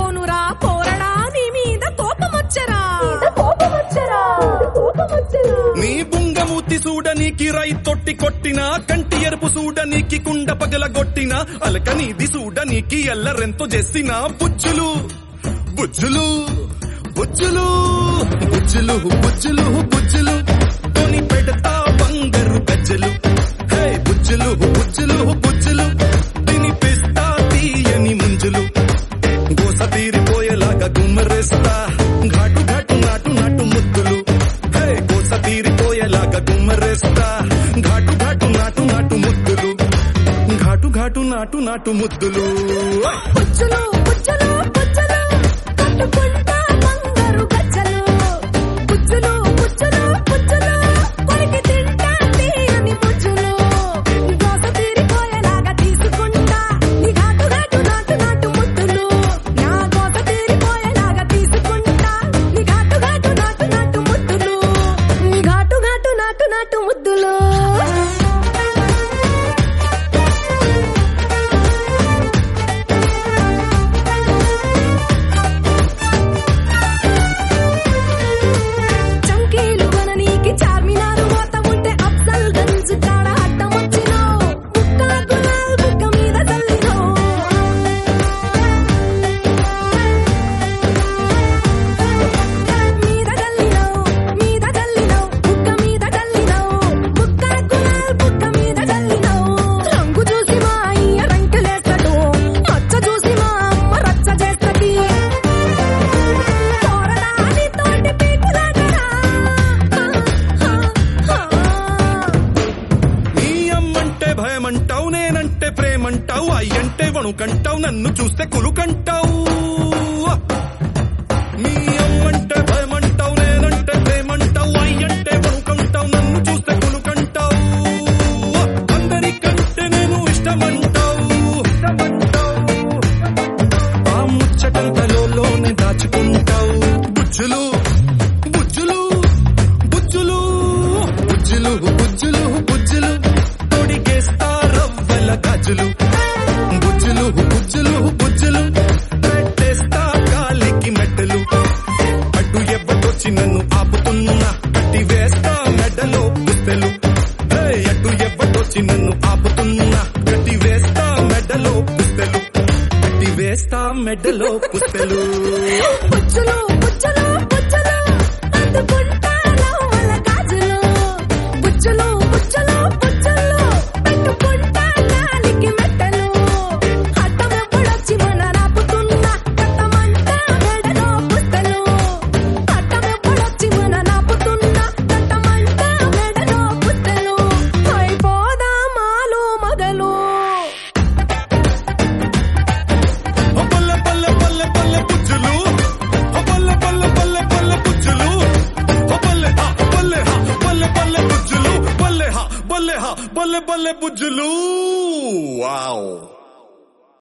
పోనురా పోరడా నీ మీద కోపమొచ్చరా నీ బుంగమూతి సూడనీకి రై తొట్టి కొట్టిన కంటి ఎరుపు సూడనీకి కుండ పగలగొట్టిన అలక నీది సూడనీకి ఎల్లరెంతో చేసిన బుజ్జులు బుజ్జులు బుజ్జులు బుజ్జులు బుజ్జులు బుజ్జులు కొని పెడతా బంగారు గజ్జలు హే బుజ్జులు బుజ్జులు బుజ్జులు తినిపిస్తా తీయని ముంజులు గోస తీరిపోయేలాగా గుమ్మరేస్తా ఘాటు ఘాటు నాటు నాటు ముద్దులు హే గోస తీరిపోయేలాగా గుమ్మరేస్తా ఘాటు ఘాటు నాటు నాటు ముద్దులు ఘాటు ఘాటు నాటు నాటు ముద్దులు పుచ్చులు పుచ్చులు పుచ్చులు కట్టుకుంటా బంగారు గజ్జలు పుచ్చులు పుచ్చులు పుచ్చులు కొరికి తింటా తీయని పుచ్చులు దోస తీరిపోయేలాగా తీసుకుంటా నీ ఘాటు ఘాటు నాటు నాటు ముద్దులు నా దోస తీరిపోయేలాగా తీసుకుంటా నీ ఘాటు ఘాటు నాటు నాటు ముద్దులు నీ ఘాటు ఘాటు నాటు నాటు ముద్దులు చంకీలు గననీకి చార్మినారు మోత ఉంటే అఫ్జల్ గంజ్ కాడ అడ్డం వచ్చినావు బుక్క గులాల్ బుక్క మీద తల్లినావు మీద గల్లినావు మీద గల్లినావు బుక్క మీద గల్లినావు బుక్క గులాల్ బుక్క మీద గల్లినావు రంగు చూసి మా అయ్య రంకెలేస్తాడు మచ్చ చూసి మా అమ్మ రచ్చ చేస్తది పోరడాని తోటి పీకులాటరా నీ అమ్మంటే భయమంటావు నేనంటే ప్రేమంటావు అయ్యంటే వణుకంటావు నన్ను చూస్తే కులుకంటావు నీ అమ్మంటే భయమంటావు నేనంటే ప్రేమంటావు అయ్యంటే వణుకంటావు నన్ను చూస్తే కులుకంటావు అందరికంటే నేను ఇష్టమంటావు ఇష్టమంటావు ఆ ముచ్చటంతలోనే దాచుకుంటావు బుజ్జులు బుజ్జులు బుజ్జులు బుజ్జులు బుజ్జులు బుజ్జులు తొడిగేస్తా రవ్వల గాజులు బుజ్జులు బుజ్జులు బుజ్జులు పెట్టేస్తా కాలికి మెట్టలు అడ్డు ఎవ్వటొచ్చి నన్ను ఆపుతున్నా కట్టి వేస్తా మెడలో పుస్తెలు ఏయ్, అడ్డు ఎవ్వటొచ్చి నన్ను ఆపుతున్నా కట్టి వేస్తా మెడలో పుస్తెలు కట్టి వేస్తా మెడలో పుస్తెలు పుచ్చులు పుచ్చులు పుచ్చులు అందుకుంటా నవ్వుల గాజులు పుచ్చులు పుచ్చులు పుచ్చులు పెట్టుకుంటా నాలికి మెట్టలు అడ్డం ఎప్పుడొచ్చి మన రాపుతున్నా కట్టమంటా మెడలో పుస్తలు అడ్డం ఎప్పుడొచ్చి మన రాపుతున్నా కట్టమంటా మెడలో పుస్తలు అయిపోదా మాలు మొదలు ఓ పల్లె పల్లె పల్లె పల్లె బుజ్జులు ఓ పల్లె పల్లె పల్లె పల్లె బుజ్జులు ఓ పల్లె హా పల్లె హా పల్లె పల్లె బుజ్జులు పల్లె హా పల్లె హా పల్లె పల్లె బుజ్జులు వావ్